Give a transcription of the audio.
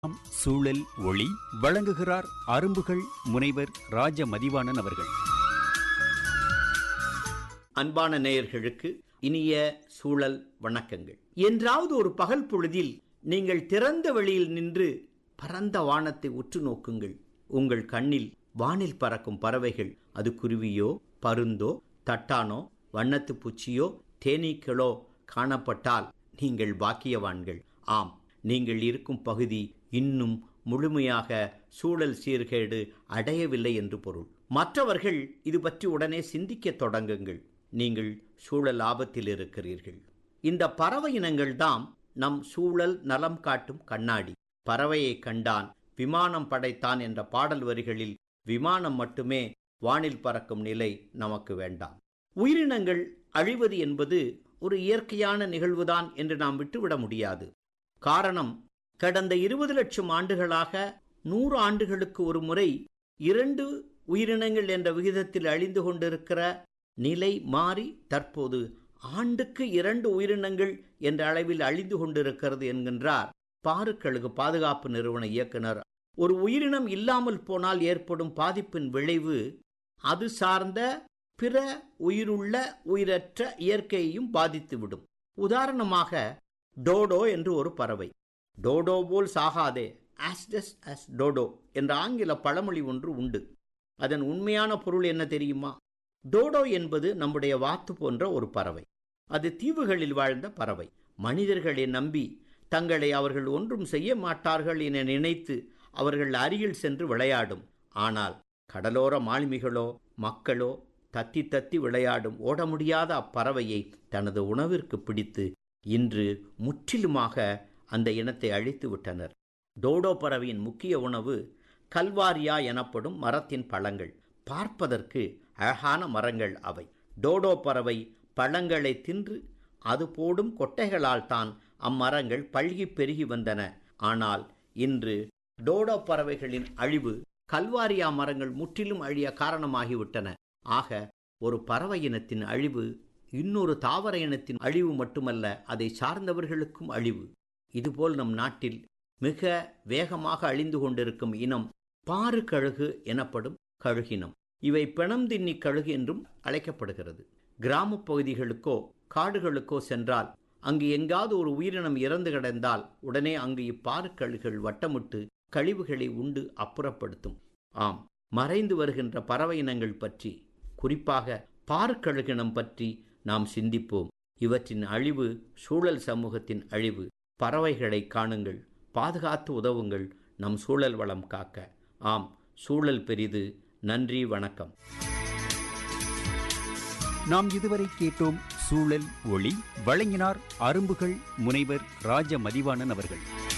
ஆம், சூழல் ஒளி வழங்குகிறார் அரும்புகள் முனைவர் ராஜ மதிவாணன் அவர்கள் அன்பான நேயர்களுக்கு இனிய சூழல் வணக்கங்கள் என்றாவது ஒரு பகல் பொழுதில் நீங்கள் திறந்த வெளியில் நின்று பரந்த வானத்தை உற்று நோக்குங்கள் உங்கள் கண்ணில் வானில் பறக்கும் பறவைகள் அது குருவியோ பருந்தோ தட்டானோ வண்ணத்து பூச்சியோ தேனீக்களோ காணப்பட்டால் நீங்கள் பாக்கியவான்கள் ஆம் நீங்கள் இருக்கும் பகுதி இன்னும் முழுமையாக சூழல் சீர்கேடு அடையவில்லை என்று பொருள் மற்றவர்கள் இது பற்றி உடனே சிந்திக்கத் தொடங்குங்கள் நீங்கள் சூழல் ஆபத்தில் இருக்கிறீர்கள் இந்த பறவை இனங்கள்தாம் நம் சூழல் நலம் காட்டும் கண்ணாடி பறவையை கண்டான் விமானம் படைத்தான் என்ற பாடல் வரிகளில் விமானம் மட்டுமே வானில் பறக்கும் நிலை நமக்கு வேண்டாம் உயிரினங்கள் அழிவது என்பது ஒரு இயற்கையான நிகழ்வுதான் என்று நாம் விட்டுவிட முடியாது காரணம் கடந்த இருபது லட்சம் ஆண்டுகளாக நூறு ஆண்டுகளுக்கு ஒரு முறை இரண்டு உயிரினங்கள் என்ற விகிதத்தில் அழிந்து கொண்டிருக்கிற நிலை மாறி தற்போது ஆண்டுக்கு இரண்டு உயிரினங்கள் என்ற அளவில் அழிந்து கொண்டிருக்கிறது என்கின்றார் பாருக்கழுகு பாதுகாப்பு நிறுவன இயக்குனர் ஒரு உயிரினம் இல்லாமல் போனால் ஏற்படும் பாதிப்பின் விளைவு அது சார்ந்த பிற உயிருள்ள உயிரற்ற இயற்கையையும் பாதித்துவிடும் உதாரணமாக டோடோ என்று ஒரு பறவை டோடோ போல் சாகாதே ஆஸ்டஸ் அஸ் டோடோ என்ற ஆங்கில பழமொழி ஒன்று உண்டு அதன் உண்மையான பொருள் என்ன தெரியுமா டோடோ என்பது நம்முடைய வாத்து போன்ற ஒரு பறவை அது தீவுகளில் வாழ்ந்த பறவை மனிதர்களை நம்பி தங்களை அவர்கள் ஒன்றும் செய்ய மாட்டார்கள் என நினைத்து அவர்கள் அருகில் சென்று விளையாடும் ஆனால் கடலோர மாலுமிகளோ மக்களோ தத்தி தத்தி விளையாடும் ஓட முடியாத அப்பறவையை தனது உணவிற்கு பிடித்து இன்று முற்றிலுமாக அந்த இனத்தை அழித்து விட்டனர் டோடோ பறவையின் முக்கிய உணவு கல்வாரியா எனப்படும் மரத்தின் பழங்கள் பார்ப்பதற்கு அழகான மரங்கள் அவை டோடோ பறவை பழங்களை தின்று அது போடும் கொட்டைகளால் தான் அம்மரங்கள் பல்கி பெருகி வந்தன ஆனால் இன்று டோடோ பறவைகளின் அழிவு கல்வாரியா மரங்கள் முற்றிலும் அழிய காரணமாகிவிட்டன ஆக ஒரு பறவை இனத்தின் அழிவு இன்னொரு தாவர இனத்தின் அழிவு மட்டுமல்ல அதை சார்ந்தவர்களுக்கும் அழிவு இதுபோல் நம் நாட்டில் மிக வேகமாக அழிந்து கொண்டிருக்கும் இனம் பாறு கழுகு எனப்படும் கழுகினம் இவை பிணம் தின்னி கழுகு என்றும் அழைக்கப்படுகிறது கிராமப் பகுதிகளுக்கோ காடுகளுக்கோ சென்றால் அங்கு எங்காவது ஒரு உயிரினம் இறந்து கிடந்தால் உடனே அங்கு இப்பாறு கழுகுகள் வட்டமிட்டு கழிவுகளை உண்டு அப்புறப்படுத்தும் ஆம் மறைந்து வருகின்ற பறவை இனங்கள் பற்றி குறிப்பாக பார்க்கழுகினம் பற்றி நாம் சிந்திப்போம் இவற்றின் அழிவு சூழல் சமூகத்தின் அழிவு பறவைகளை காணுங்கள் பாதுகாத்து உதவுங்கள் நம் சூழல் வளம் காக்க ஆம் சூழல் பெரிது நன்றி வணக்கம் நாம் இதுவரை கேட்டோம் சூழல் ஒளி வழங்கினார் அரும்புகள் முனைவர் ராஜ மதிவாணன் அவர்கள்